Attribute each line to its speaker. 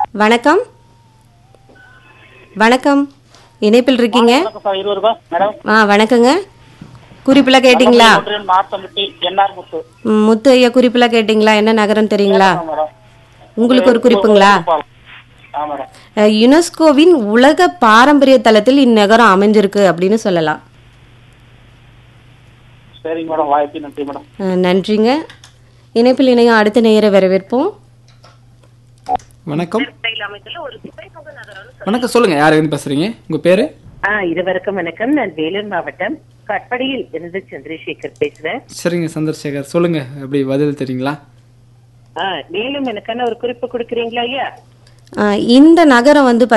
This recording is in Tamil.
Speaker 1: வணக்கம் வணக்கம் இணைப்பில் இருக்கீங்க
Speaker 2: வணக்கம் சார் இருபது ரூபாய் மேடம்
Speaker 1: ஆ வணக்கங்க குறிப்பெல்லாம் கேட்டிங்களா
Speaker 2: ஒன்றியன் மாத்தம்பட்டி என்ஆர் முத்து
Speaker 1: ம், முத்து ஐயா குறிப்பெல்லாம் கேட்டிங்களா என்ன நகரம் தெரியுங்களா
Speaker 2: ஆமா மேடம்
Speaker 1: உங்களுக்கு ஒரு குறிப்புங்களா
Speaker 2: ஆ மேடம்
Speaker 1: அஹ், யுனெஸ்கோவின் உலக பாரம்பரிய தளத்தில் இந்நகரம் அமைஞ்சிருக்கு அப்படின்னு சொல்லலாம்
Speaker 2: சரிங்க மேடம் வாய்ப்பு நன்றி மேடம்
Speaker 1: அஹ், நன்றிங்க இணைப்பில் இணையம் அடுத்த நேயரை வரவேற்போம்
Speaker 3: வணக்கம் வணக்கம் சொல்லுங்க யார் இருந்து பேசுறீங்க உங்க பேரு
Speaker 4: ஆ இருவருக்கும் வணக்கம் நான் வேலூர் மாவட்டம் கட்படியில் இருந்து சந்திரசேகர் பேசுறேன்
Speaker 3: சரிங்க சந்திரசேகர் சொல்லுங்க அப்படி பதில் தெரியுங்களா
Speaker 4: ஆ மேலும் எனக்கான ஒரு குறிப்பு கொடுக்குறீங்களா ஐயா
Speaker 1: அஹ், இந்த நகரம் வந்து